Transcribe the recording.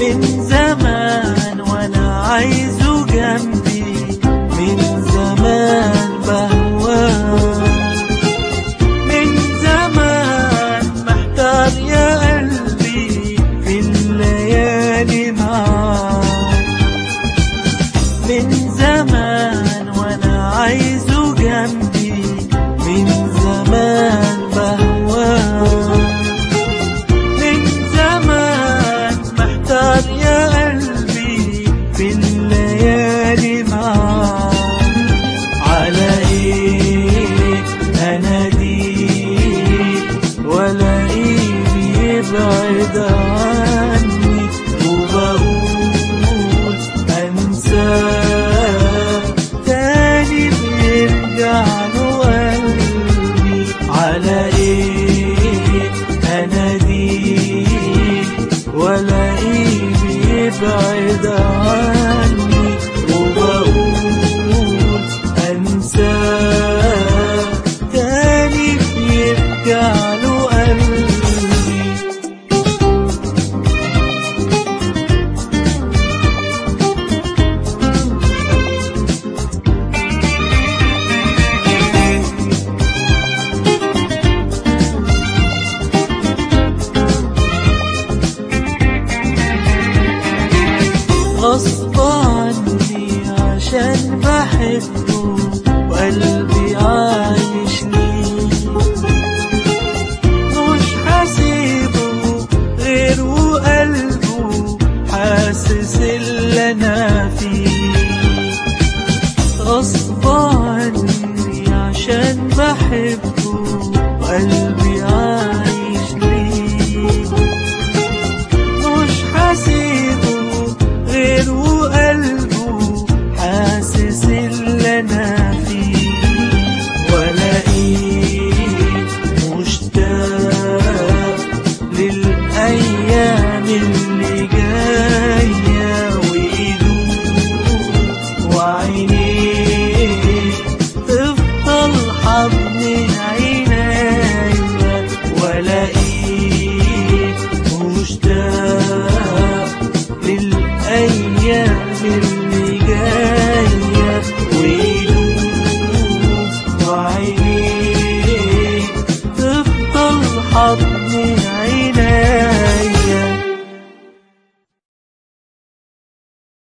من زمان وانا عايزه جنبي من زمان بهواه من زمان محتار يا قلبي في الليالي معاك من زمان وانا عايزه جنبي من زمان بهواه من زمان محتار يا قلبي في الليالي معاك على ايه اناديك ولا ايه بيبعد عني وبقول انساه تاني بيرجع له قلبي على ايه اناديك ولا ايه بيبعد عني وبقول انساه تاني بيرجع له قلبي غصب عني عشان بحبه وقلبي عايش ليه مش حاسبه غير وقلبه حاسس اللي انا فيه غصب عني عشان بحبه وقلبي عايش ليه مش حاسبه غير وقلبه حاسس اللي انا فيه ولاقيه مشتاق للايام اللي جايه